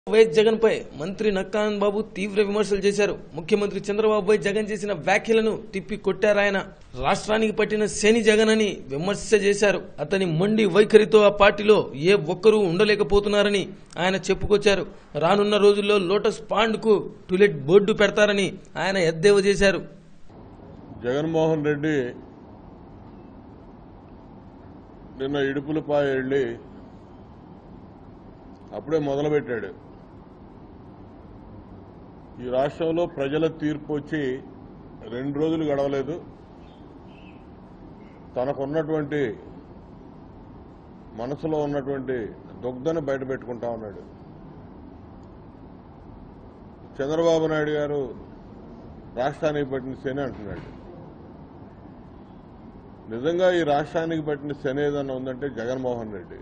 YS Jagan పై మంత్రి నక్కానంద్ బాబు తీవ్ర విమర్శలు చేశారు ముఖ్యమంత్రి చంద్రబాబుపై జగన్ చేసిన వ్యాఖ్యలను తిప్పి కొట్టారాయన రాష్ట్రానికి పట్టిన శని జగన్ అని విమర్శ చేశారు అతని మొండి వైఖరితో ఆ పార్టీలో ఏ ఒక్కరూ ఉండలేకపోతున్నారని ఆయన చెప్పుకొచ్చారు రానున్న రోజుల్లో లోటస్ పాండ్ కు టులెట్ బోర్డు పెడతారని ఆయన ఎద్దేవా చేశారు జగన్మోహన్ రెడ్డి నిన్న ఇడుపులపాయ వెళ్ళి అప్పుడే మొదలుపెట్టాడు ఈ రాష్ట్రంలో ప్రజల తీర్పు వచ్చి రెండు రోజులు గడవలేదు తనకున్నటువంటి మనసులో ఉన్నటువంటి దుగ్ధను బయట పెట్టుకుంటా ఉన్నాడు చంద్రబాబు నాయుడు గారు రాష్ట్రానికి పట్టిన శని అంటున్నాడు నిజంగా ఈ రాష్ట్రానికి పట్టిన శని ఏదన్నా ఉందంటే జగన్మోహన్ రెడ్డి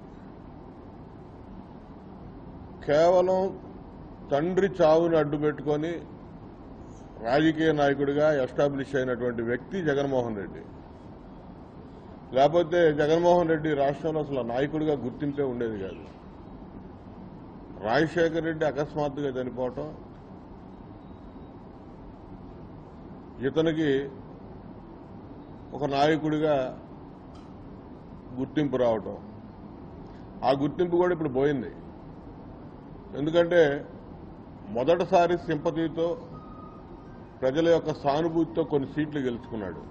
కేవలం తండ్రి చావుని అడ్డు పెట్టుకొని రాజకీయ నాయకుడిగా ఎస్టాబ్లిష్ అయినటువంటి వ్యక్తి జగన్మోహన్ రెడ్డి లేకపోతే జగన్మోహన్ రెడ్డి రాష్ట్రంలో అసలు నాయకుడిగా గుర్తింపే ఉండేది కాదు రాజశేఖర్ రెడ్డి అకస్మాత్తుగా చనిపోవటం ఇతనికి ఒక నాయకుడిగా గుర్తింపు రావటం ఆ గుర్తింపు కూడా ఇప్పుడు పోయింది ఎందుకంటే మొదటిసారి సింపతితో ప్రజల యొక్క సానుభూతితో కొన్ని సీట్లు గెలుచుకున్నాడు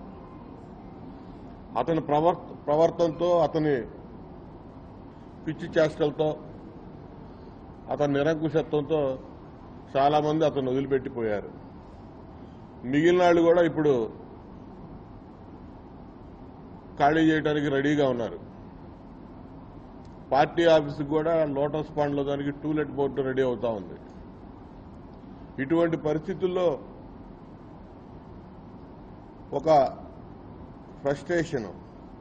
అతని ప్రవర్ ప్రవర్తనతో అతని పిచ్చి చేష్టలతో అతని నిరంకుశత్వంతో చాలా మంది అతను వదిలిపెట్టిపోయారు మిగిలిన వాళ్ళు కూడా ఇప్పుడు ఖాళీ చేయడానికి రెడీగా ఉన్నారు పార్టీ ఆఫీస్కి కూడా లోటస్ పాండ్లో దానికి టూలెట్ బోర్డు రెడీ అవుతా ఉంది ఇటువంటి పరిస్థితుల్లో ఒక ఫ్రస్ట్రేషన్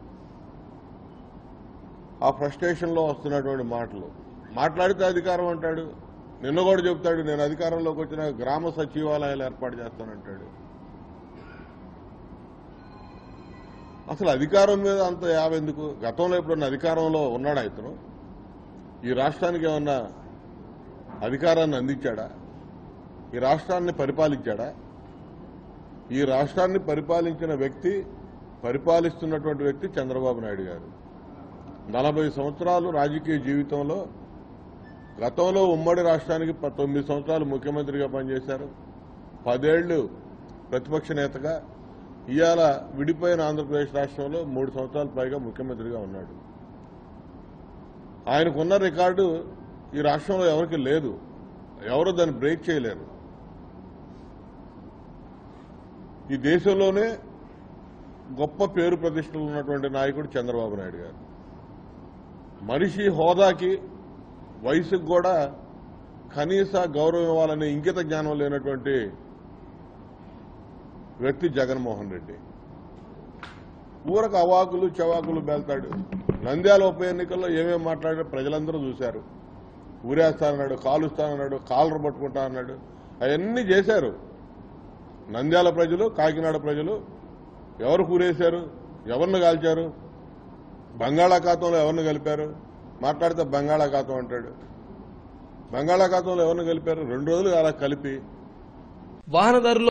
ఆ ఫ్రస్ట్రేషన్లో వస్తున్నటువంటి మాటలు మాట్లాడితే అధికారం అంటాడు నిన్న కూడా చెప్తాడు నేను అధికారంలోకి వచ్చిన గ్రామ సచివాలయాలు ఏర్పాటు చేస్తానంటాడు అసలు అధికారం మీద అంత యావెందుకు గతంలో ఎప్పుడన్నా అధికారంలో ఉన్నాడా ఇతను ఈ రాష్ట్రానికి ఏమన్నా అధికారాన్ని అందించాడా ఈ రాష్ట్రాన్ని పరిపాలించాడా ఈ రాష్ట్రాన్ని పరిపాలించిన వ్యక్తి పరిపాలిస్తున్నటువంటి వ్యక్తి చంద్రబాబు నాయుడు గారు నలభై సంవత్సరాలు రాజకీయ జీవితంలో గతంలో ఉమ్మడి రాష్ట్రానికి ప- తొమ్మిది సంవత్సరాలు ముఖ్యమంత్రిగా పనిచేశారు పదేళ్లు ప్రతిపక్ష నేతగా ఇవాళ విడిపోయిన ఆంధ్రప్రదేశ్ రాష్ట్రంలో మూడు సంవత్సరాల పైగా ముఖ్యమంత్రిగా ఉన్నాడు ఆయనకున్న రికార్డు ఈ రాష్ట్రంలో ఎవరికి లేదు ఎవరు దాన్ని బ్రేక్ చేయలేరు ఈ దేశంలోనే గొప్ప పేరు ప్రతిష్టలు ఉన్నటువంటి నాయకుడు చంద్రబాబు నాయుడు గారు మనిషి హోదాకి వయసుకు కూడా కనీస గౌరవం ఇవ్వాలనే ఇంకిత జ్ఞానం లేనటువంటి వ్యక్తి జగన్మోహన్ రెడ్డి ఊరకు అవాకులు చవాకులు బేల్తాడు నంద్యాల ఉప ఎన్నికల్లో ఏమేమి మాట్లాడినా ప్రజలందరూ చూశారు ఊరేస్తానన్నాడు కాలుస్తానన్నాడు కాలర్ పట్టుకుంటా అన్నాడు అవన్నీ చేశారు నంద్యాల ప్రజలు కాకినాడ ప్రజలు ఎవరు కూరేశారు ఎవరిని కాల్చారు బంగాళాఖాతంలో ఎవరిని కలిపారు మాట్లాడితే బంగాళాఖాతం అంటాడు బంగాళాఖాతంలో ఎవరిని కలిపారు రెండు రోజులు అలా కలిపి వాహనదారులు